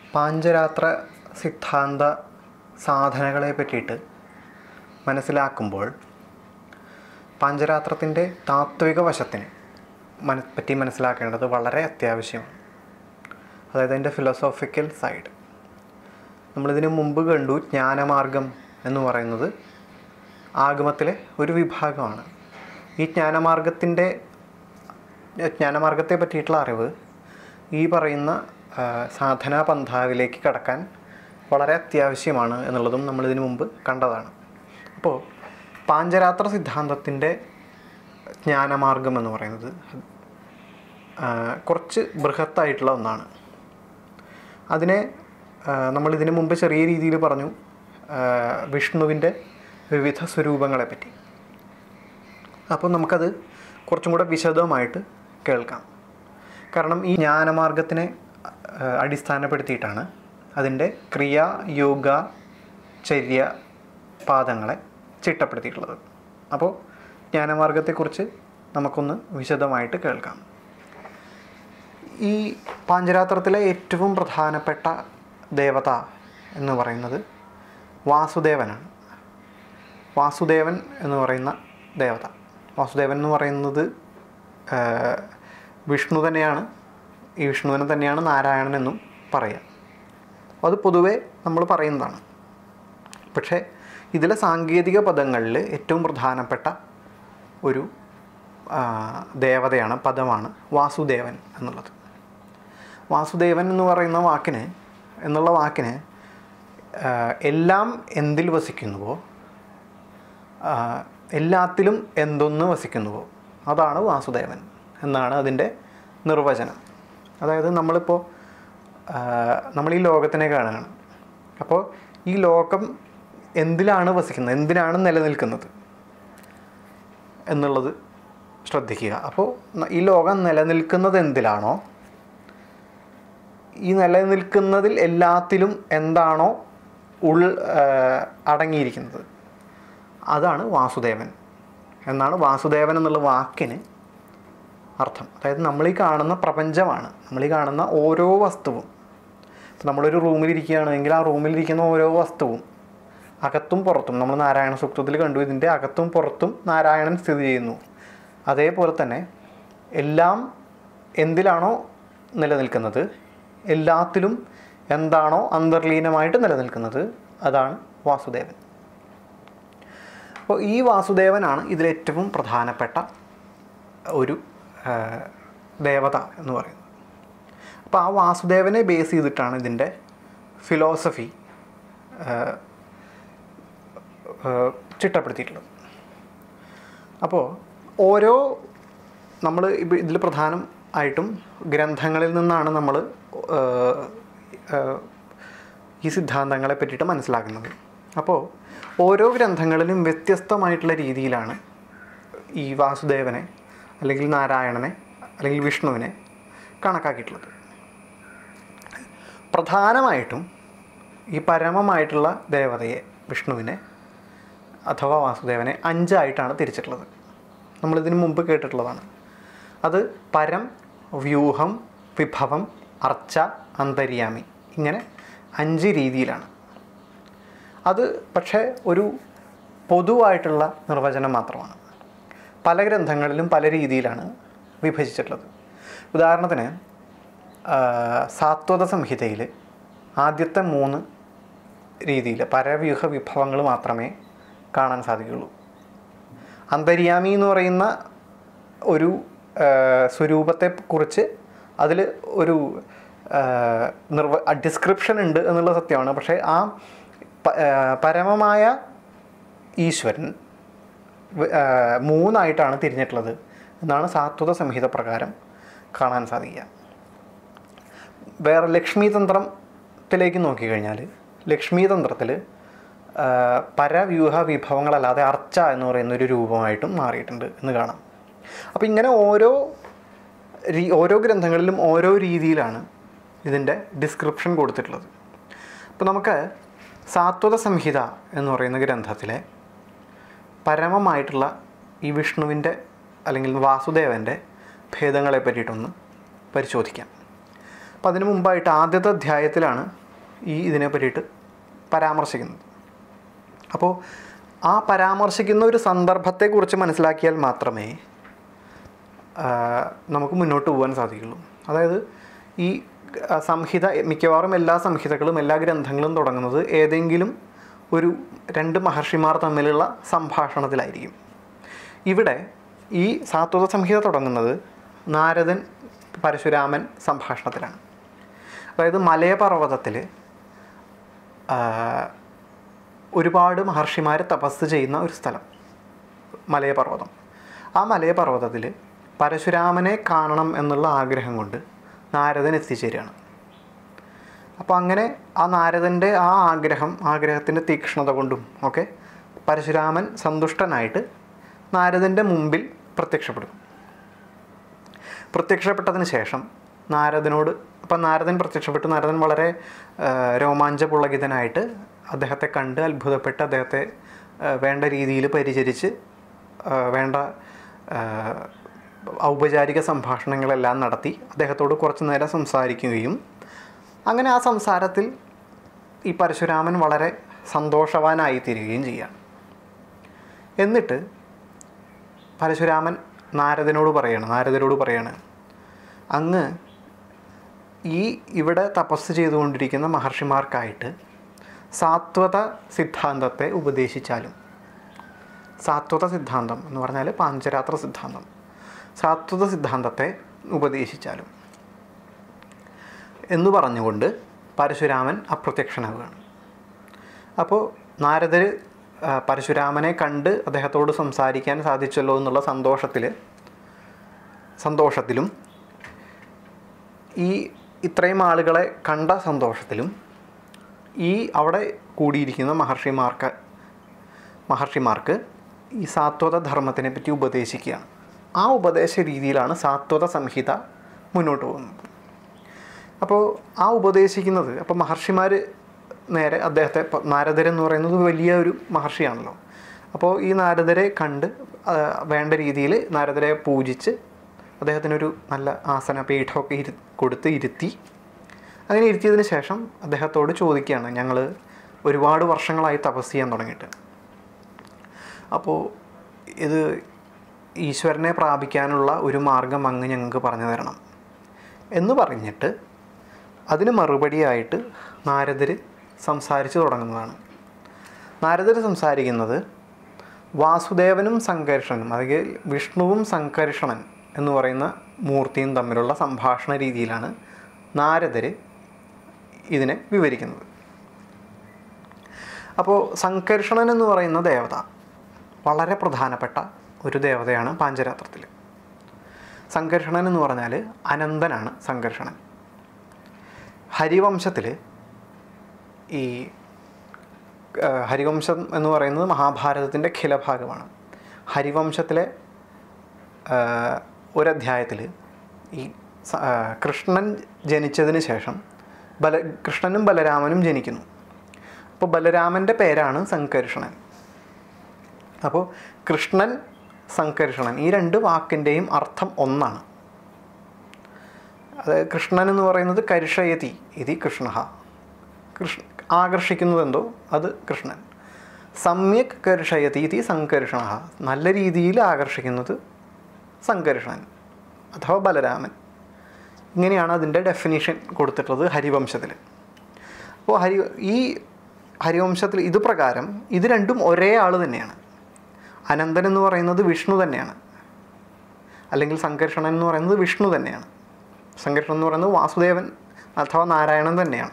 പാഞ്ചരാത്ര സിദ്ധാന്ത സാധനകളെ പറ്റിയിട്ട് മനസ്സിലാക്കുമ്പോൾ പാഞ്ചരാത്രത്തിൻ്റെ താത്വിക വശത്തിന് മന പറ്റി മനസ്സിലാക്കേണ്ടത് വളരെ അത്യാവശ്യമാണ് അതായത് അതിൻ്റെ ഫിലോസോഫിക്കൽ സൈഡ് നമ്മളിതിനു മുമ്പ് കണ്ടു ജ്ഞാനമാർഗം എന്ന് പറയുന്നത് ആഗമത്തിലെ ഒരു വിഭാഗമാണ് ഈ ജ്ഞാനമാർഗത്തിൻ്റെ ജ്ഞാനമാർഗത്തെ പറ്റിയിട്ടുള്ള അറിവ് ഈ പറയുന്ന ആ, സാധനാ പന്ഥാവിലേക്ക് കടക്കാൻ വളരെ അത്യാവശ്യമാണ് എന്നുള്ളതും നമ്മളിതിനു മുമ്പ് കണ്ടതാണ് അപ്പോൾ പാഞ്ചരാത്ര സിദ്ധാന്തത്തിൻ്റെ ജ്ഞാനമാർഗം എന്ന് പറയുന്നത് ആ, കുറച്ച് ബൃഹത്തായിട്ടുള്ള ഒന്നാണ് അതിനെ ആ, നമ്മൾ ഇതിനു മുമ്പ് ചെറിയ രീതിയിൽ പറഞ്ഞു ആ, വിഷ്ണുവിൻ്റെ വിവിധ സ്വരൂപങ്ങളെ പറ്റി അപ്പോൾ നമുക്കത് കുറച്ചും കൂടെ വിശദമായിട്ട് കേൾക്കാം കാരണം ഈ ജ്ഞാനമാർഗത്തിനെ ആ, അടിസ്ഥാനപ്പെടുത്തിയിട്ടാണ് അതിൻ്റെ ക്രിയ യോഗ ചര്യ പാദങ്ങളെ ചിട്ടപ്പെടുത്തിയിട്ടുള്ളത് അപ്പോൾ ജ്ഞാനമാർഗത്തെക്കുറിച്ച് നമുക്കൊന്ന് വിശദമായിട്ട് കേൾക്കാം ഈ പാഞ്ചരാത്രത്തിലെ ഏറ്റവും പ്രധാനപ്പെട്ട ദേവത എന്ന് പറയുന്നത് വാസുദേവനാണ് വാസുദേവൻ എന്ന് പറയുന്ന ദേവത വാസുദേവൻ എന്ന് പറയുന്നത് ആ, വിഷ്ണു തന്നെയാണ് ഈ വിഷ്ണുവിനെ തന്നെയാണ് നാരായണൻ എന്നും പറയുക അത് പൊതുവേ നമ്മൾ പറയുന്നതാണ് പക്ഷേ ഇതിലെ സാങ്കേതിക പദങ്ങളിൽ ഏറ്റവും പ്രധാനപ്പെട്ട ഒരു ആ, ദേവതയാണ് പദമാണ് വാസുദേവൻ എന്നുള്ളത് വാസുദേവൻ എന്ന് പറയുന്ന വാക്കിന് എന്നുള്ള വാക്കിന് ആ, എല്ലാം എന്തിൽ വസിക്കുന്നുവോ ആ, എല്ലാത്തിലും എന്തൊന്ന് വസിക്കുന്നുവോ അതാണ് വാസുദേവൻ എന്നാണ് അതിൻ്റെ നിർവചനം അതായത് നമ്മളിപ്പോൾ ആ, നമ്മൾ ഈ ലോകത്തിനെ കാണുകയാണ് അപ്പോൾ ഈ ലോകം എന്തിലാണ് വസിക്കുന്നത് എന്തിനാണ് നിലനിൽക്കുന്നത് എന്നുള്ളത് ശ്രദ്ധിക്കുക അപ്പോൾ ന- ഈ ലോകം നിലനിൽക്കുന്നത് എന്തിലാണോ ഈ നിലനിൽക്കുന്നതിൽ എല്ലാത്തിലും എന്താണോ ഉൾ ആ, അടങ്ങിയിരിക്കുന്നത് അതാണ് വാസുദേവൻ എന്നാണ് വാസുദേവൻ എന്നുള്ള വാക്കിന് അർത്ഥം അതായത് നമ്മൾ ഈ കാണുന്ന പ്രപഞ്ചമാണ് നമ്മൾ ഈ കാണുന്ന ഓരോ വസ്തുവും ഇപ്പം നമ്മളൊരു റൂമിലിരിക്കുകയാണെങ്കിൽ ആ റൂമിലിരിക്കുന്ന ഓരോ വസ്തുവും അകത്തും പുറത്തും നമ്മൾ നാരായണ സൂക്തത്തിൽ കണ്ടു ഇതിൻ്റെ അകത്തും പുറത്തും നാരായണൻ സ്ഥിതി ചെയ്യുന്നു അതേപോലെ തന്നെ എല്ലാം എന്തിലാണോ നിലനിൽക്കുന്നത് എല്ലാത്തിലും എന്താണോ അന്തർലീനമായിട്ട് നിലനിൽക്കുന്നത് അതാണ് വാസുദേവൻ അപ്പോൾ ഈ വാസുദേവനാണ് ഇതിലേറ്റവും പ്രധാനപ്പെട്ട ഒരു ആ, ദേവത എന്ന് പറയുന്നത് അപ്പോൾ ആ വാസുദേവനെ ബേസ് ചെയ്തിട്ടാണ് ഇതിൻ്റെ ഫിലോസഫി ചിട്ടപ്പെടുത്തിയിട്ടുള്ളത് അപ്പോൾ ഓരോ നമ്മൾ ഇതിൽ പ്രധാനം ആയിട്ടും ഗ്രന്ഥങ്ങളിൽ നിന്നാണ് നമ്മൾ ഈ സിദ്ധാന്തങ്ങളെ പറ്റിയിട്ട് മനസ്സിലാക്കുന്നത് അപ്പോൾ ഓരോ ഗ്രന്ഥങ്ങളിലും വ്യത്യസ്തമായിട്ടുള്ള രീതിയിലാണ് ഈ വാസുദേവനെ അല്ലെങ്കിൽ നാരായണനെ അല്ലെങ്കിൽ വിഷ്ണുവിനെ കണക്കാക്കിയിട്ടുള്ളത് പ്രധാനമായിട്ടും ഈ പരമമായിട്ടുള്ള ദേവതയെ വിഷ്ണുവിനെ അഥവാ വാസുദേവനെ അഞ്ചായിട്ടാണ് തിരിച്ചിട്ടുള്ളത് നമ്മളിതിനു മുമ്പ് കേട്ടിട്ടുള്ളതാണ് അത് പരം വ്യൂഹം വിഭവം അർച്ച അന്തര്യാമി ഇങ്ങനെ അഞ്ച് രീതിയിലാണ് അത് പക്ഷേ ഒരു പൊതുവായിട്ടുള്ള നിർവചനം മാത്രമാണ് പല ഗ്രന്ഥങ്ങളിലും പല രീതിയിലാണ് വിഭജിച്ചിട്ടുള്ളത് ഉദാഹരണത്തിന് ആ, സാത്വത സംഹിതയിൽ ആദ്യത്തെ മൂന്ന് രീതിയിൽ പരവ്യൂഹ വിഭവങ്ങൾ മാത്രമേ കാണാൻ സാധിക്കുകയുള്ളൂ അന്തര്യാമി എന്ന് പറയുന്ന ഒരു ആ, സ്വരൂപത്തെക്കുറിച്ച് അതിൽ ഒരു ആ, നിർവ ഡിസ്ക്രിപ്ഷൻ ഉണ്ട് എന്നുള്ള സത്യമാണ് പക്ഷേ ആ പ- ആ, പരമമായ ഈശ്വരൻ വ- ആ, മൂന്നായിട്ടാണ് തിരിഞ്ഞിട്ടുള്ളത് എന്നാണ് സാത്വത സംഹിത പ്രകാരം കാണാൻ സാധിക്കുക വേറെ ലക്ഷ്മി തന്ത്രത്തിലേക്ക് നോക്കിക്കഴിഞ്ഞാൽ ലക്ഷ്മി തന്ത്രത്തിൽ പരവ്യൂഹ വിഭവങ്ങളല്ലാതെ അർച്ച എന്ന് പറയുന്ന ഒരു രൂപമായിട്ടും മാറിയിട്ടുണ്ട് എന്ന് കാണാം അപ്പോൾ ഇങ്ങനെ ഓരോ രീ ഓരോ ഗ്രന്ഥങ്ങളിലും ഓരോ രീതിയിലാണ് ഇതിൻ്റെ ഡിസ്ക്രിപ്ഷൻ കൊടുത്തിട്ടുള്ളത് അപ്പോൾ നമുക്ക് സാത്വത സംഹിത എന്ന് പറയുന്ന ഗ്രന്ഥത്തിലെ പരമമായിട്ടുള്ള ഈ വിഷ്ണുവിൻ്റെ അല്ലെങ്കിൽ വാസുദേവൻ്റെ ഭേദങ്ങളെ പറ്റിയിട്ടൊന്ന് പരിശോധിക്കാം അപ്പം അതിനു മുമ്പായിട്ട് ആദ്യത്തെ അധ്യായത്തിലാണ് ഈ ഇതിനെ പറ്റിയിട്ട് പരാമർശിക്കുന്നത് അപ്പോൾ ആ പരാമർശിക്കുന്ന ഒരു സന്ദർഭത്തെക്കുറിച്ച് മനസ്സിലാക്കിയാൽ മാത്രമേ ആ, നമുക്ക് മുന്നോട്ട് പോകാൻ സാധിക്കുള്ളൂ അതായത് ഈ ആ, സംഹിത മിക്കവാറും എല്ലാ സംഹിതകളും എല്ലാ ഗ്രന്ഥങ്ങളും തുടങ്ങുന്നത് ഏതെങ്കിലും ഒരു രണ്ട് മഹർഷിമാർ തമ്മിലുള്ള സംഭാഷണത്തിലായിരിക്കും ഇവിടെ ഈ സാത്വത സംഹിത തുടങ്ങുന്നത് നാരദൻ പരശുരാമൻ സംഭാഷണത്തിലാണ് അതായത് മലയപർവ്വതത്തിൽ ഒരുപാട് മഹർഷിമാർ തപസ് ചെയ്യുന്ന ഒരു സ്ഥലം മലയപർവ്വതം ആ മലയപർവ്വതത്തിൽ പരശുരാമനെ കാണണം എന്നുള്ള ആഗ്രഹം കൊണ്ട് നാരദൻ എത്തിച്ചേരുകയാണ് അപ്പോൾ അങ്ങനെ ആ നാരദൻ്റെ ആ ആഗ്രഹം ആഗ്രഹത്തിൻ്റെ തീക്ഷ്ണത കൊണ്ടും ഒക്കെ പരശുരാമൻ സന്തുഷ്ടനായിട്ട് നാരദൻ്റെ മുമ്പിൽ പ്രത്യക്ഷപ്പെടും പ്രത്യക്ഷപ്പെട്ടതിന് ശേഷം നാരദനോട് ഇപ്പം നാരദൻ പ്രത്യക്ഷപ്പെട്ടു നാരദൻ വളരെ ആ, രോമാഞ്ചപുളകിതനായിട്ട് അദ്ദേഹത്തെ കണ്ട് അത്ഭുതപ്പെട്ട് അദ്ദേഹത്തെ ആ, വേണ്ട രീതിയിൽ പരിചരിച്ച് ആ, വേണ്ട ആ, ഔപചാരിക സംഭാഷണങ്ങളെല്ലാം നടത്തി അദ്ദേഹത്തോട് കുറച്ച് നേരം സംസാരിക്കുകയും അങ്ങനെ ആ സംസാരത്തിൽ ഈ പരശുരാമൻ വളരെ സന്തോഷവാനായി തീരുകയും ചെയ്യുകയാണ് എന്നിട്ട് പരശുരാമൻ നാരദനോട് പറയാണ് നാരദരോട് പറയാണ് അങ്ങ് ഈ ഇവിടെ തപസ് ചെയ്തുകൊണ്ടിരിക്കുന്ന മഹർഷിമാർക്കായിട്ട് സാത്വത സിദ്ധാന്തത്തെ ഉപദേശിച്ചാലും സാത്വത സിദ്ധാന്തം എന്ന് പറഞ്ഞാൽ പാഞ്ചരാത്ര സിദ്ധാന്തം സാത്വത സിദ്ധാന്തത്തെ ഉപദേശിച്ചാലും എന്ന് പറഞ്ഞുകൊണ്ട് പരശുരാമൻ അപ്രത്യക്ഷനാവുകയാണ് അപ്പോൾ നാരദർ ആ, പരശുരാമനെ കണ്ട് അദ്ദേഹത്തോട് സംസാരിക്കാൻ സാധിച്ചല്ലോ എന്നുള്ള സന്തോഷത്തിൽ സന്തോഷത്തിലും ഈ ഇത്രയും ആളുകളെ കണ്ട സന്തോഷത്തിലും ഈ അവിടെ കൂടിയിരിക്കുന്ന മഹർഷിമാർക്ക് മഹർഷിമാർക്ക് ഈ സാത്വത ധർമ്മത്തിനെ പറ്റി ഉപദേശിക്കുകയാണ് ആ ഉപദേശ രീതിയിലാണ് സാത്വത സംഹിത മുന്നോട്ട് പോകുന്നത് അപ്പോൾ ആ ഉപദേശിക്കുന്നത് അപ്പോൾ മഹർഷിമാർ നേരെ അദ്ദേഹത്തെ ഇപ്പം നാരദരൻ എന്ന് പറയുന്നത് വലിയ ഒരു മഹർഷിയാണല്ലോ അപ്പോൾ ഈ നാരദരെ കണ്ട് ആ, വേണ്ട രീതിയിൽ നാരദരെ പൂജിച്ച് അദ്ദേഹത്തിനൊരു നല്ല ആസന പീഠമൊക്കെ ഇരു കൊടുത്ത് ഇരുത്തി അങ്ങനെ ഇരുത്തിയതിന് ശേഷം അദ്ദേഹത്തോട് ചോദിക്കുകയാണ് ഞങ്ങൾ ഒരുപാട് വർഷങ്ങളായി തപസ് ചെയ്യാൻ തുടങ്ങിയിട്ട് അപ്പോൾ ഇത് ഈശ്വരനെ പ്രാപിക്കാനുള്ള ഒരു മാർഗം അങ്ങ് ഞങ്ങൾക്ക് പറഞ്ഞു തരണം എന്ന് പറഞ്ഞിട്ട് അതിന് മറുപടിയായിട്ട് നാരദർ സംസാരിച്ചു തുടങ്ങുന്നതാണ് നാരദർ സംസാരിക്കുന്നത് വാസുദേവനും സംകർഷണനും അതായത് വിഷ്ണുവും സംകർഷണൻ എന്ന് പറയുന്ന മൂർത്തിയും തമ്മിലുള്ള സംഭാഷണ രീതിയിലാണ് നാരദർ ഇതിനെ വിവരിക്കുന്നത് അപ്പോൾ സംകർഷണൻ എന്ന് പറയുന്ന ദേവത വളരെ പ്രധാനപ്പെട്ട ഒരു ദേവതയാണ് പാഞ്ചരാത്രത്തിൽ സംകർഷണൻ എന്ന് പറഞ്ഞാൽ അനന്തനാണ് സംകർഷണൻ ഹരിവംശത്തിൽ ഈ ആ, ഹരിവംശം എന്ന് പറയുന്നത് മഹാഭാരതത്തിൻ്റെ ഖിലഭാഗമാണ് ഹരിവംശത്തിലെ ആ, ഒരധ്യായത്തിൽ ഈ സ- ആ, കൃഷ്ണൻ ജനിച്ചതിന് ശേഷം ബല കൃഷ്ണനും ബലരാമനും ജനിക്കുന്നു അപ്പോൾ ബലരാമൻ്റെ പേരാണ് സംകർഷണൻ അപ്പോൾ കൃഷ്ണൻ സംകർഷണൻ ഈ രണ്ട് വാക്കിൻ്റെയും അർത്ഥം ഒന്നാണ് അത് കൃഷ്ണൻ എന്ന് പറയുന്നത് കരുഷയതി ഇതി കൃഷ്ണ കൃഷ്ണ ആകർഷിക്കുന്നതെന്തോ അത് കൃഷ്ണൻ സമ്യക് കർഷയതി ഇതി സംകർഷണ നല്ല രീതിയിൽ ആകർഷിക്കുന്നത് സംകർഷണൻ അഥവാ ബലരാമൻ ഇങ്ങനെയാണ് അതിൻ്റെ ഡെഫിനിഷൻ കൊടുത്തിട്ടുള്ളത് ഹരിവംശത്തിൽ അപ്പോൾ ഹരി ഈ ഹരിവംശത്തിൽ ഇത് പ്രകാരം ഇത് രണ്ടും ഒരേ ആൾ തന്നെയാണ് അനന്തൻ എന്ന് പറയുന്നത് വിഷ്ണു തന്നെയാണ് അല്ലെങ്കിൽ സംകർഷണൻ എന്ന് പറയുന്നത് വിഷ്ണു തന്നെയാണ് സംകർഷണൻ എന്ന് പറയുന്നത് വാസുദേവൻ അഥവാ നാരായണൻ തന്നെയാണ്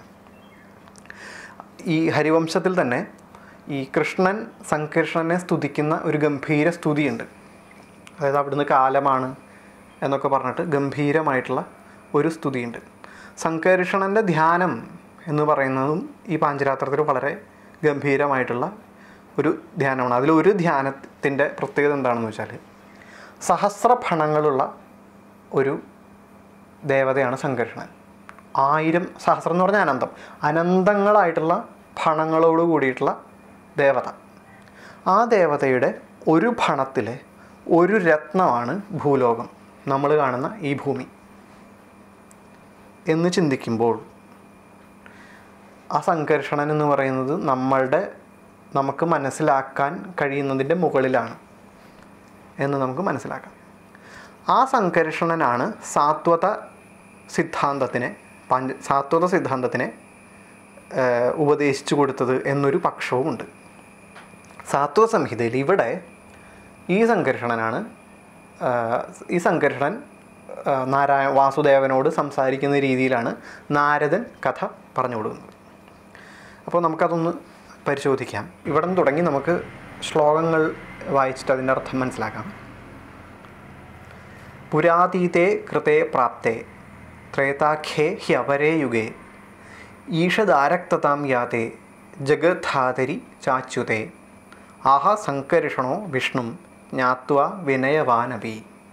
ഈ ഹരിവംശത്തിൽ തന്നെ ഈ കൃഷ്ണൻ സംകർഷണനെ സ്തുതിക്കുന്ന ഒരു ഗംഭീര സ്തുതിയുണ്ട് അതായത് അവിടുന്ന് കാലമാണ് എന്നൊക്കെ പറഞ്ഞിട്ട് ഗംഭീരമായിട്ടുള്ള ഒരു സ്തുതിയുണ്ട് സംകർഷണൻ്റെ ധ്യാനം എന്ന് പറയുന്നതും ഈ പാഞ്ചരാത്രത്തിൽ വളരെ ഗംഭീരമായിട്ടുള്ള ഒരു ധ്യാനമാണ് അതിലൊരു ധ്യാനത്തിൻ്റെ പ്രത്യേകത എന്താണെന്ന് വെച്ചാൽ സഹസ്രഫണങ്ങളുള്ള ഒരു ദേവതയാണ് സംകർഷണൻ ആയിരം സഹസ്രം എന്ന് പറഞ്ഞാൽ അനന്തം അനന്തങ്ങളായിട്ടുള്ള ഫണങ്ങളോട് കൂടിയിട്ടുള്ള ദേവത ആ ദേവതയുടെ ഒരു ഫണത്തിലെ ഒരു രത്നമാണ് ഭൂലോകം നമ്മൾ കാണുന്ന ഈ ഭൂമി എന്ന് ചിന്തിക്കുമ്പോൾ ആ സംഘർഷണൻ എന്ന് പറയുന്നത് നമ്മളുടെ നമുക്ക് മനസ്സിലാക്കാൻ കഴിയുന്നതിൻ്റെ മുകളിലാണ് എന്ന് നമുക്ക് മനസ്സിലാക്കാം ആ സംഘർഷണനാണ് സാത്വത സിദ്ധാന്തത്തിനെ പഞ്ച സാത്വത സിദ്ധാന്തത്തിനെ ഏഹ്, ഉപദേശിച്ചു കൊടുത്തത് എന്നൊരു പക്ഷവുമുണ്ട് സാത്വ സംഹിതയിൽ ഇവിടെ ഈ സംഘർഷണനാണ് ആഹ്, ഈ സംഘർഷണൻ ആഹ്, നാരായണ വാസുദേവനോട് സംസാരിക്കുന്ന രീതിയിലാണ് നാരദൻ കഥ പറഞ്ഞു കൊടുക്കുന്നത് അപ്പോൾ നമുക്കതൊന്ന് പരിശോധിക്കാം ഇവിടെ നിന്ന് തുടങ്ങി നമുക്ക് ശ്ലോകങ്ങൾ വായിച്ചിട്ട് അതിൻ്റെ അർത്ഥം മനസ്സിലാക്കാം പുരാതീതേ കൃതേ പ്രാപ്തേ ത്രേതാഖ്യേ ഹ്യപരേ യുഗേ ഈഷദാരക്തതാം യാതേ ജഗദ്ധാതരി ചാച്യുതേ ആഹ സംകർഷണോ വിഷ്ണും ജ്ഞാത്വ വിനയവാനപി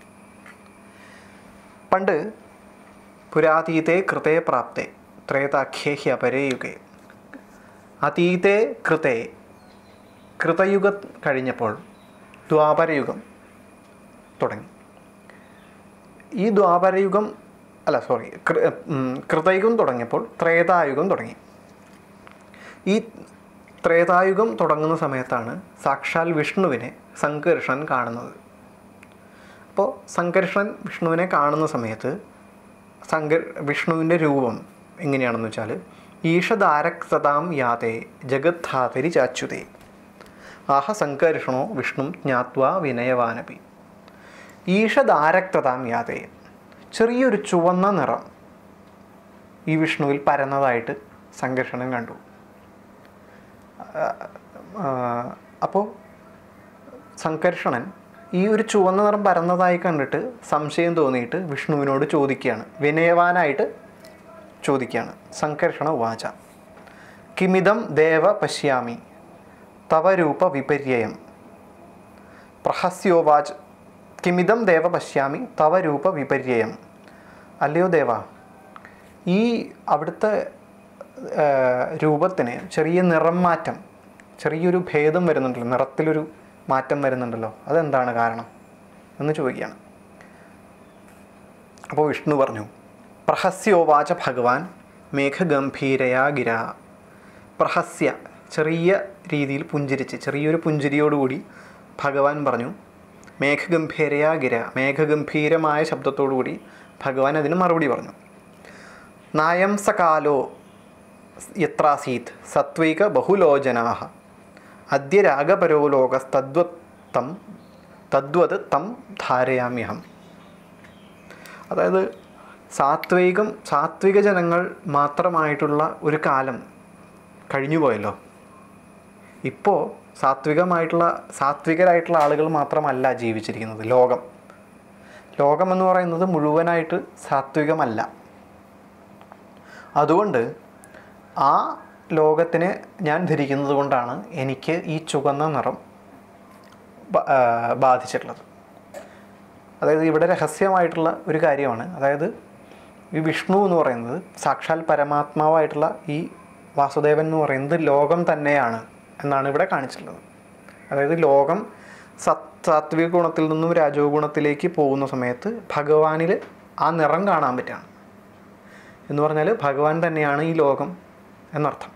പണ്ട് പുരാതീതേ കൃതേ പ്രാപ്തേ ത്രേതാഖ്യേ ഹ്യപരേ യുഗേ അതീതേ കൃതേ കൃതയുഗം കഴിഞ്ഞപ്പോൾ ദ്വാപരയുഗം തുടങ്ങി ഈ ദ്വാപരയുഗം അല്ല സോറി കൃതയുഗം തുടങ്ങിയപ്പോൾ ത്രേതായുഗം തുടങ്ങി ഈ ത്രേതായുഗം തുടങ്ങുന്ന സമയത്താണ് സാക്ഷാൽ വിഷ്ണുവിനെ സംകർഷണൻ കാണുന്നത് അപ്പോൾ സംകർഷണൻ വിഷ്ണുവിനെ കാണുന്ന സമയത്ത് സംകർ വിഷ്ണുവിൻ്റെ രൂപം എങ്ങനെയാണെന്ന് വെച്ചാൽ ഈഷദാരക്തതാം യാതേ ജഗദ്ധാതരി ചാച്യുതേ ആഹ സംകർഷണോ വിഷ്ണു ജ്ഞാത്വ വിനയവാനപി ഈഷദാരക്തതാം യാതേ ചെറിയൊരു ചുവന്ന നിറം ഈ വിഷ്ണുവിൽ പരന്നതായിട്ട് സംഘർഷണം കണ്ടു അപ്പോൾ സംകർഷണൻ ഈ ഒരു ചുവന്ന നിറം പരന്നതായി കണ്ടിട്ട് സംശയം തോന്നിയിട്ട് വിഷ്ണുവിനോട് ചോദിക്കുകയാണ് വിനയവാനായിട്ട് ചോദിക്കുകയാണ് സംകർഷണ വാച കിമിതം ദേവ പശ്യാമി തവ രൂപ വിപര്യം പ്രഹസ്യോവാച് കിമിതം ദേവ പശ്യാമി തവ രൂപ വിപര്യം അല്ലയോ ദേവ ഈ അവിടുത്തെ ആ, രൂപത്തിന് ചെറിയ നിറം മാറ്റം ചെറിയൊരു ഭേദം വരുന്നുണ്ടല്ലോ നിറത്തിലൊരു മാറ്റം വരുന്നുണ്ടല്ലോ അതെന്താണ് കാരണം എന്ന് ചോദിക്കുകയാണ് അപ്പോൾ വിഷ്ണു പറഞ്ഞു പ്രഹസ്യോവാച ഭഗവാൻ മേഘഗംഭീരയാ ഗിര പ്രഹസ്യ ചെറിയ രീതിയിൽ പുഞ്ചിരിച്ച് ചെറിയൊരു പുഞ്ചിരിയോടുകൂടി ഭഗവാൻ പറഞ്ഞു മേഘഗംഭീരയാ ഗിര മേഘഗംഭീരമായ ശബ്ദത്തോടുകൂടി ഭഗവാൻ അതിന് മറുപടി പറഞ്ഞു നായം സകാലോ യത്രാസീത് സത്വൈക ബഹുലോചനാ അദ്യ രാഗപരോ ലോകസ്തദ്വത്തം തദ്വത് തം ധാരയാമ്യഹം അതായത് സാത്വികം സാത്വിക ജനങ്ങൾ മാത്രമായിട്ടുള്ള ഒരു കാലം കഴിഞ്ഞു പോയല്ലോ ഇപ്പോൾ സാത്വികമായിട്ടുള്ള സാത്വികരായിട്ടുള്ള ആളുകൾ മാത്രമല്ല ജീവിച്ചിരിക്കുന്നത് ലോകം ലോകം എന്ന് പറയുന്നത് മുഴുവനായിട്ട് സാത്വികമല്ല അതുകൊണ്ട് ആ ലോകത്തിനെ ഞാൻ ധരിക്കുന്നത് കൊണ്ടാണ് എനിക്ക് ഈ ചുവന്ന നിറം ബ- ആ, ബാധിച്ചിട്ടുള്ളത് അതായത് ഇവിടെ രഹസ്യമായിട്ടുള്ള ഒരു കാര്യമാണ് അതായത് ഈ വിഷ്ണു എന്ന് പറയുന്നത് സാക്ഷാൽ പരമാത്മാവായിട്ടുള്ള ഈ വാസുദേവൻ എന്ന് പറയുന്നത് ലോകം തന്നെയാണ് എന്നാണ് ഇവിടെ കാണിച്ചിട്ടുള്ളത് അതായത് ലോകം സത് സാത്വിക ഗുണത്തിൽ നിന്നും രാജോ ഗുണത്തിലേക്ക് പോകുന്ന സമയത്ത് ഭഗവാനിൽ ആ നിറം കാണാൻ പറ്റുകയാണ് എന്ന് പറഞ്ഞാൽ ഭഗവാൻ തന്നെയാണ് ഈ ലോകം എന്നർത്ഥം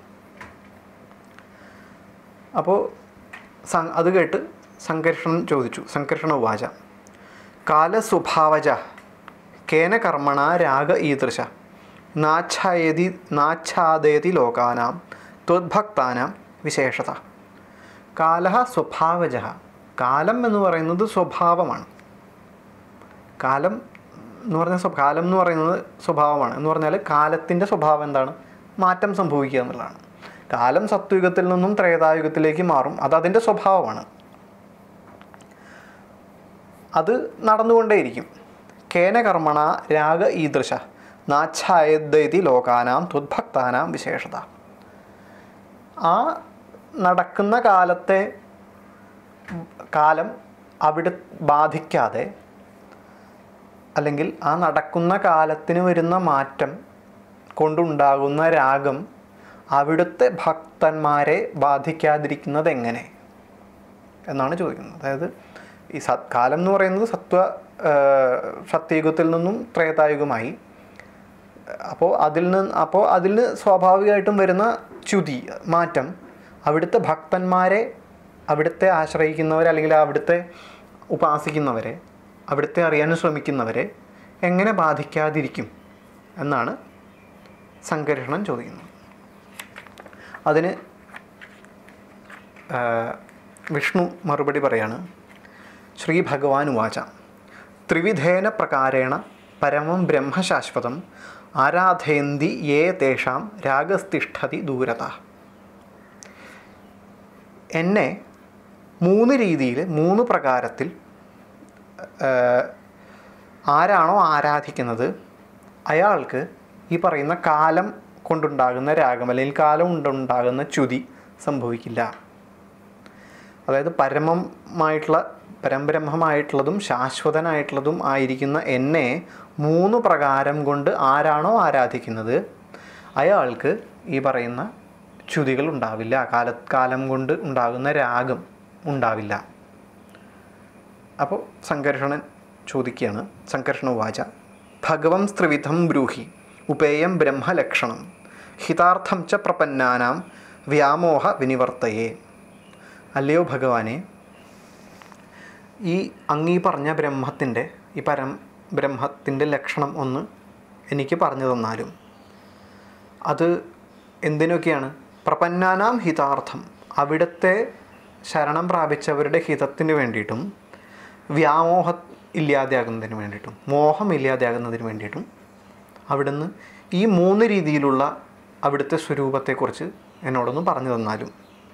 അപ്പോൾ സം- അത് കേട്ട് സംകർഷണൻ ചോദിച്ചു സംകർഷണ ഉവാച കാലസ്വഭാവജ കേന കർമ്മണ രാഗ ഈദൃശ നാച്ഛായതി നാച്ഛാദയതി ലോകാനാം ത്വദ്ഭക്താനാം വിശേഷത കാലഹ സ്വഭാവജ കാലം എന്ന് പറയുന്നത് സ്വഭാവമാണ് കാലം എന്ന് പറഞ്ഞാൽ സ്വ- കാലം എന്ന് പറയുന്നത് സ്വഭാവമാണ് എന്ന് പറഞ്ഞാൽ കാലത്തിൻ്റെ സ്വഭാവം എന്താണ് മാറ്റം സംഭവിക്കുക എന്നുള്ളതാണ് കാലം സത്വയുഗത്തിൽ നിന്നും ത്രേതായുഗത്തിലേക്ക് മാറും അത് അതിൻ്റെ സ്വഭാവമാണ് അത് നടന്നുകൊണ്ടേയിരിക്കും കേന കർമ്മണ രാഗ ഈദൃശ നാച്ഛായദ്വൈതി ലോകാനാം ത്വദ്ഭക്താനാം വിശേഷത ആ നടക്കുന്ന കാലത്തെ കാലം അവിടെ ബാധിക്കാതെ അല്ലെങ്കിൽ ആ നടക്കുന്ന കാലത്തിന് വരുന്ന മാറ്റം കൊണ്ടുണ്ടാകുന്ന രാഗം അവിടുത്തെ ഭക്തന്മാരെ ബാധിക്കാതിരിക്കുന്നത് എങ്ങനെ എന്നാണ് ചോദിക്കുന്നത് അതായത് ഈ സത് കാലം എന്ന് പറയുന്നത് സത്വ ആ, സത്യയുഗത്തിൽ നിന്നും ത്രേതായുഗമായി അപ്പോൾ അതിൽ നിന്ന് അപ്പോൾ അതിൽ നിന്ന് സ്വാഭാവികമായിട്ടും വരുന്ന ച്യുതി മാറ്റം അവിടുത്തെ ഭക്തന്മാരെ അവിടുത്തെ ആശ്രയിക്കുന്നവരെ അല്ലെങ്കിൽ അവിടുത്തെ ഉപാസിക്കുന്നവരെ അവിടുത്തെ അറിയാൻ ശ്രമിക്കുന്നവരെ എങ്ങനെ ബാധിക്കാതിരിക്കും എന്നാണ് സംകർഷണം ചോദിക്കുന്നത് അതിന് ആ, വിഷ്ണു മറുപടി പറയാണ് ശ്രീ ഭഗവാൻ ഉവാച ത്രിവിധേന പ്രകാരേണ പരമം ബ്രഹ്മശാശ്വതം ആരാധയന്തി യേ തേഷാം രാഗസ്തിഷ്ഠതി ദൂരത എന്നെ മൂന്ന് രീതിയിൽ മൂന്ന് പ്രകാരത്തിൽ ആ, ആരാണോ ആരാധിക്കുന്നത് അയാൾക്ക് ഈ പറയുന്ന കാലം കൊണ്ടുണ്ടാകുന്ന രാഗം അല്ലെങ്കിൽ കാലം കൊണ്ടുണ്ടാകുന്ന ച്യുതി സംഭവിക്കില്ല അതായത് പരമമായിട്ടുള്ള പരബ്രഹ്മമായിട്ടുള്ളതും ശാശ്വതനായിട്ടുള്ളതും ആയിരിക്കുന്ന എന്നെ മൂന്ന് പ്രകാരം കൊണ്ട് ആരാണോ ആരാധിക്കുന്നത് അയാൾക്ക് ഈ പറയുന്ന ച്യുതികൾ ഉണ്ടാവില്ല കാല കാലം കൊണ്ട് ഉണ്ടാകുന്ന രാഗം ഉണ്ടാവില്ല അപ്പോൾ സംഘർഷണൻ ചോദിക്കുകയാണ് സംഘർഷണ വാച ഭഗവം സ്ത്രിവിധം ബ്രൂഹി ഉപേയം ബ്രഹ്മലക്ഷണം ഹിതാർത്ഥം ച പ്രപന്നാനാം വ്യാമോഹ വിനിവർത്തയേ അല്ലയോ ഭഗവാനെ ഈ അങ്ങീ പറഞ്ഞ ബ്രഹ്മത്തിൻ്റെ ഈ പരം ബ്രഹ്മത്തിൻ്റെ ലക്ഷണം ഒന്ന് എനിക്ക് പറഞ്ഞു തന്നാലും അത് എന്തിനൊക്കെയാണ് പ്രപന്നാനാം ഹിതാർത്ഥം അവിടുത്തെ ശരണം പ്രാപിച്ചവരുടെ ഹിതത്തിന് വേണ്ടിയിട്ടും വ്യാമോഹ ഇല്ലാതെയാകുന്നതിന് വേണ്ടിയിട്ടും മോഹം ഇല്ലാതെയാകുന്നതിന് വേണ്ടിയിട്ടും അവിടുന്ന് ഈ മൂന്ന് രീതിയിലുള്ള അവിടുത്തെ സ്വരൂപത്തെക്കുറിച്ച് എന്നോടൊന്ന് പറഞ്ഞു തന്നാലും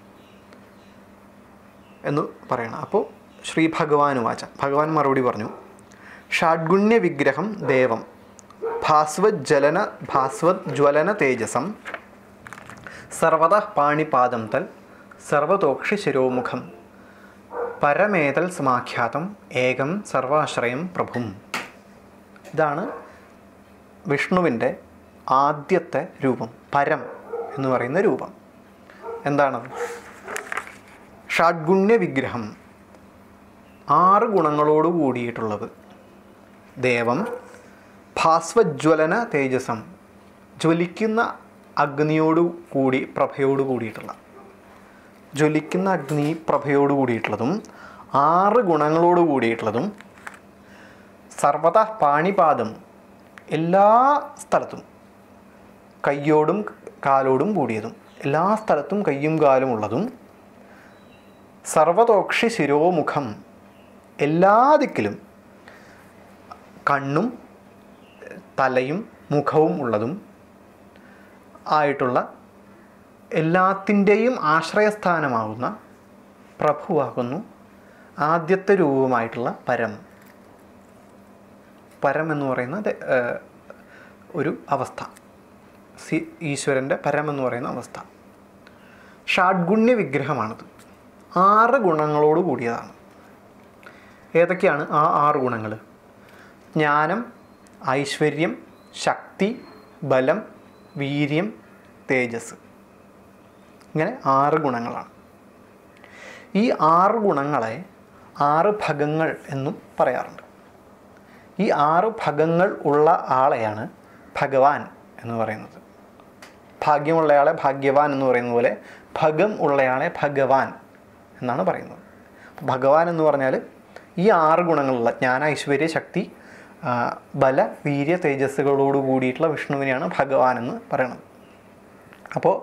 എന്ന് പറയണം അപ്പോൾ ശ്രീ ഭഗവാൻ വാച ഭഗവാൻ മറുപടി പറഞ്ഞു ഷാഡ്ഗുണ്യ വിഗ്രഹം ദേവം ഭാസ്വത് ജ്വലന ഭാസ്വത് ജ്വലന തേജസം സർവത പാണിപാദം തൽ സർവതോക്ഷി ശിരോമുഖം പരമേതൽ സമാഖ്യാതം ഏകം സർവാശ്രയം പ്രഭും ഇതാണ് വിഷ്ണുവിൻ്റെ ആദ്യത്തെ രൂപം പരം എന്ന് പറയുന്ന രൂപം എന്താണത് ഷഡ്ഗുണ്യ വിഗ്രഹം ആറ് ഗുണങ്ങളോട് കൂടിയിട്ടുള്ളത് ദേവം ഭാസ്വജ്വലന തേജസം ജ്വലിക്കുന്ന അഗ്നിയോട് കൂടി പ്രഭയോട് കൂടിയിട്ടുള്ള ജ്വലിക്കുന്ന അഗ്നി പ്രഭയോട് കൂടിയിട്ടുള്ളതും ആറ് ഗുണങ്ങളോട് കൂടിയിട്ടുള്ളതും സർവത പാണിപാദം എല്ലാ സ്ഥലത്തും കയ്യോടും കാലോടും കൂടിയതും എല്ലാ സ്ഥലത്തും കയ്യും കാലും ഉള്ളതും സർവതോക്ഷി ശിരോമുഖം എല്ലാ ദിക്കിലും കണ്ണും തലയും മുഖവും ഉള്ളതും ആയിട്ടുള്ള എല്ലാത്തിൻ്റെയും ആശ്രയസ്ഥാനമാകുന്ന പ്രഭുവാകുന്നു ആദ്യത്തെ രൂപമായിട്ടുള്ള പരം പരം എന്ന് പറയുന്ന ദ- ഏഹ് ഒരു അവസ്ഥ സി ഈശ്വരൻ്റെ പരം എന്ന് പറയുന്ന അവസ്ഥ ഷാഡ്ഗുണ്യ വിഗ്രഹമാണത് ആറ് ഗുണങ്ങളോട് കൂടിയതാണ് ഏതൊക്കെയാണ് ആ ആറ് ഗുണങ്ങൾ ജ്ഞാനം ഐശ്വര്യം ശക്തി ബലം വീര്യം തേജസ് ഇങ്ങനെ ആറ് ഗുണങ്ങളാണ് ഈ ആറ് ഗുണങ്ങളെ ആറ് ഭഗങ്ങൾ എന്നും പറയാറുണ്ട് ഈ ആറ് ഭഗങ്ങൾ ഉള്ള ആളെയാണ് ഭഗവാൻ എന്ന് പറയുന്നത് ഭാഗ്യമുള്ളയാളെ ഭാഗ്യവാൻ എന്ന് പറയുന്ന പോലെ ഭഗം ഉള്ളയാളെ ഭഗവാൻ എന്നാണ് പറയുന്നത് ഭഗവാൻ എന്ന് പറഞ്ഞാൽ ഈ ആറ് ഗുണങ്ങളുള്ള ജ്ഞാന ഐശ്വര്യ ശക്തി ആ, ബല വീര്യ തേജസ്സുകളോട് കൂടിയിട്ടുള്ള വിഷ്ണുവിനെയാണ് ഭഗവാൻ എന്ന് പറയുന്നത് അപ്പോൾ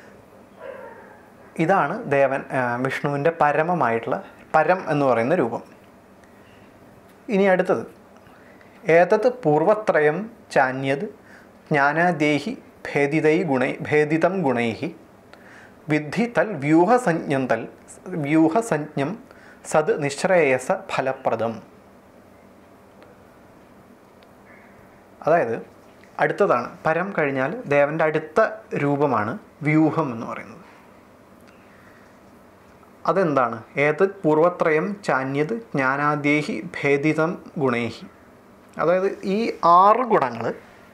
ഇതാണ് ദേവൻ ആ, വിഷ്ണുവിൻ്റെ പരമമായിട്ടുള്ള പരം എന്ന് പറയുന്ന രൂപം ഇനി അടുത്തത് ഏതത് പൂർവത്രയം ചാന്യത് ജ്ഞാനാദേഹി ഭേദിതൈ ഗുണൈ ഭേദിതം ഗുണൈ വിദ്ധി തൽ വ്യൂഹസഞ്ജം തൽ വ്യൂഹസഞ്ജം സത് നിശ്രേയസ ഫലപ്രദം അതായത് അടുത്തതാണ് പരം കഴിഞ്ഞാൽ ദേവൻ്റെ അടുത്ത രൂപമാണ് വ്യൂഹം എന്ന് പറയുന്നത് അതെന്താണ് ഏതത് പൂർവത്രയം ചാന്യത് ജ്ഞാനാദേഹി ഭേദിതം ഗുണേഹി അതായത് ഈ ആറ് ഗുണങ്ങൾ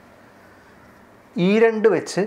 ഈ രണ്ട് വെച്ച്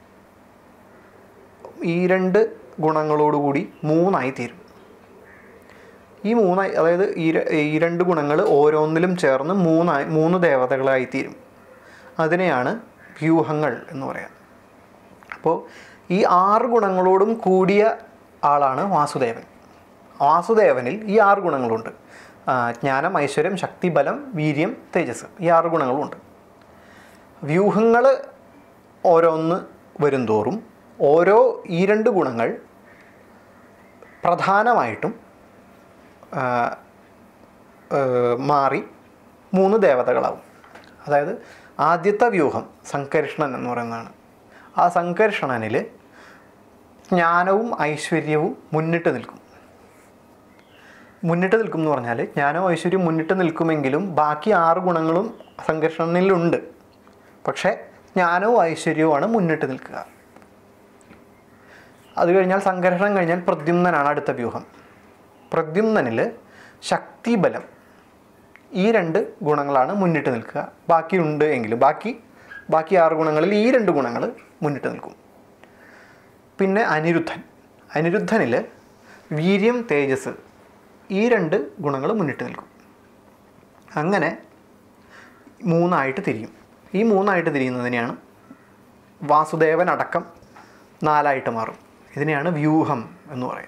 ഈ രണ്ട് ഗുണങ്ങളോടുകൂടി മൂന്നായി തീരും ഈ മൂന്നായി അതായത് ഈ ര- ഈ രണ്ട് ഗുണങ്ങൾ ഓരോന്നിലും ചേർന്ന് മൂന്നായി മൂന്ന് ദേവതകളായി തീരും അതിനെയാണ് വ്യൂഹങ്ങൾ എന്ന് പറയാം അപ്പോൾ ഈ ആറ് ഗുണങ്ങളോടും കൂടിയ ആളാണ് വാസുദേവൻ വാസുദേവനിൽ ഈ ആറ് ഗുണങ്ങളുണ്ട് ആ, ജ്ഞാനം ഐശ്വര്യം ശക്തി ബലം വീര്യം തേജസ് ഈ ആറ് ഗുണങ്ങളുമുണ്ട് വ്യൂഹങ്ങൾ ഓരോന്ന് വരുംതോറും ഓരോ ഈ രണ്ട് ഗുണങ്ങൾ പ്രധാനമായിട്ടും ആ, ആ, മാറി മൂന്ന് ദേവതകളാവും അതായത് ആദ്യത്തെ വ്യൂഹം സംകർഷണൻ എന്ന് പറയുന്നതാണ് ആ സംകർഷണനിൽ ജ്ഞാനവും ഐശ്വര്യവും മുന്നിട്ട് നിൽക്കും മുന്നിട്ട് നിൽക്കും എന്ന് പറഞ്ഞാൽ ജ്ഞാനവും ഐശ്വര്യവും മുന്നിട്ട് നിൽക്കുമെങ്കിലും ബാക്കി ആറ് ഗുണങ്ങളും സംഘർഷണിലുണ്ട് പക്ഷേ ജ്ഞാനവും ഐശ്വര്യവുമാണ് മുന്നിട്ട് നിൽക്കുക അത് കഴിഞ്ഞാൽ സംഘർഷണം കഴിഞ്ഞാൽ പ്രദ്യുമ്നനാണ് അടുത്ത വ്യൂഹം പ്രദ്യുമ്നനിൽ ശക്തിബലം ഈ രണ്ട് ഗുണങ്ങളാണ് മുന്നിട്ട് നിൽക്കുക ബാക്കിയുണ്ട് എങ്കിലും ബാക്കി ബാക്കി ആറ് ഗുണങ്ങളിൽ ഈ രണ്ട് ഗുണങ്ങൾ മുന്നിട്ട് നിൽക്കും പിന്നെ അനിരുദ്ധൻ അനിരുദ്ധനിൽ വീര്യം തേജസ് ഈ രണ്ട് ഗുണങ്ങൾ മുന്നിട്ട് നിൽക്കും അങ്ങനെ മൂന്നായിട്ട് തിരിയും ഈ മൂന്നായിട്ട് തിരിയുന്നതിനെയാണ് വാസുദേവൻ അടക്കം നാലായിട്ട് മാറും ഇതിനെയാണ് വ്യൂഹം എന്ന് പറയുന്നത്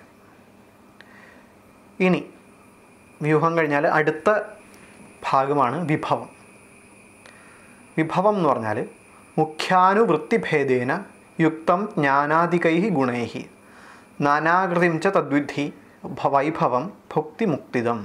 ഇനി വ്യൂഹം കഴിഞ്ഞാൽ അടുത്ത ഭാഗമാണ് വിഭവം വിഭവം എന്ന് പറഞ്ഞാൽ മുഖ്യാനുവൃത്തിഭേദേന യുക്തം ജ്ഞാനാദികൈ ഗുണൈ നാനാകൃതിം ച തദ്വിധി ഭ- വൈഭവം ഭുക്തിമുക്തിദം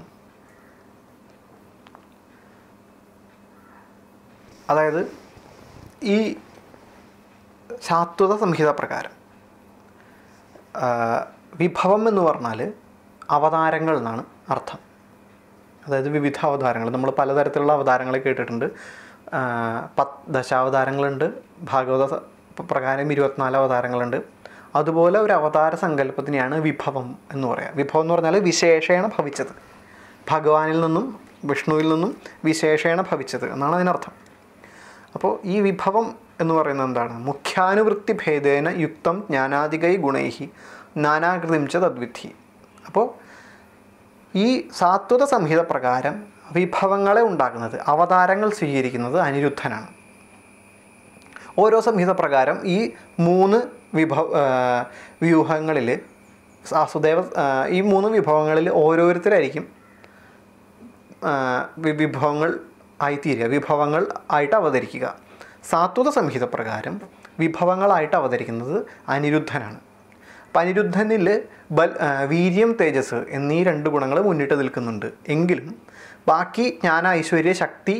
അതായത് ഈ ശാശ്വത സംഹിത പ്രകാരം ആ, വിഭവം എന്ന് പറഞ്ഞാൽ അവതാരങ്ങൾ എന്നാണ് അർത്ഥം അതായത് വിവിധ അവതാരങ്ങൾ നമ്മൾ പലതരത്തിലുള്ള അവതാരങ്ങൾ കേട്ടിട്ടുണ്ട് ആ, പത്ത് ദശാവതാരങ്ങളുണ്ട് ഭാഗവത സ- പ്രകാരം ഇരുപത്തിനാല് അവതാരങ്ങളുണ്ട് അതുപോലെ ഒരു അവതാര സങ്കല്പത്തിനെയാണ് വിഭവം എന്ന് പറയുക വിഭവം എന്ന് പറഞ്ഞാൽ വിശേഷേണ ഭവിച്ചത് ഭഗവാനിൽ നിന്നും വിഷ്ണുവിൽ നിന്നും വിശേഷേണ ഭവിച്ചത് എന്നാണ് അതിനർത്ഥം അപ്പോൾ ഈ വിഭവം എന്ന് പറയുന്നത് എന്താണ് മുഖ്യാനുവൃത്തി ഭേദേന യുക്തം ജ്ഞാനാദികൈ ഗുണൈഹി നാനാകൃതിം ച തദ്വിധി അപ്പോൾ ഈ സാത്വത സംഹിത പ്രകാരം വിഭവങ്ങളെ ഉണ്ടാക്കുന്നത് അവതാരങ്ങൾ സ്വീകരിക്കുന്നത് അനിരുദ്ധനാണ് ഓരോ സംഹിത പ്രകാരം ഈ മൂന്ന് വിഭവ വ്യൂഹങ്ങളിൽ വാസുദേവ ആ, ഈ മൂന്ന് വിഭവങ്ങളിൽ ഓരോരുത്തരായിരിക്കും ആ, വി- വിഭവങ്ങൾ ആയിത്തീരുക വിഭവങ്ങൾ ആയിട്ട് അവതരിക്കുക സാത്വത സംഹിത പ്രകാരം വിഭവങ്ങളായിട്ട് അവതരിക്കുന്നത് അനിരുദ്ധനാണ് അപ്പം അനിരുദ്ധനിൽ ബൽ ആ, വീര്യം തേജസ് എന്നീ രണ്ട് ഗുണങ്ങൾ മുന്നിട്ട് നിൽക്കുന്നുണ്ട് എങ്കിലും ബാക്കി ജ്ഞാന ഐശ്വര്യ ശക്തി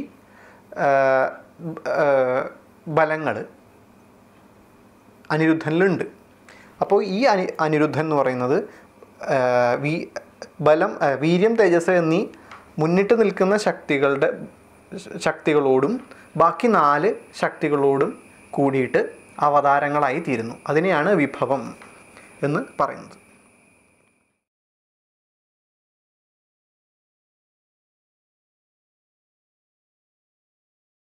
ബലങ്ങൾ അനിരുദ്ധനിലുണ്ട് അപ്പോൾ ഈ അനി അനിരുദ്ധൻ എന്ന് പറയുന്നത് ആ, വീ ബലം ആ, വീര്യം തേജസ് എന്നീ മുന്നിട്ട് നിൽക്കുന്ന ശക്തികളുടെ ശക്തികളോടും ബാക്കി നാല് ശക്തികളോടും കൂടിയിട്ട് അവതാരങ്ങളായി തീരുന്നു അതിനെയാണ് വിഭവം എന്ന് പറയുന്നത്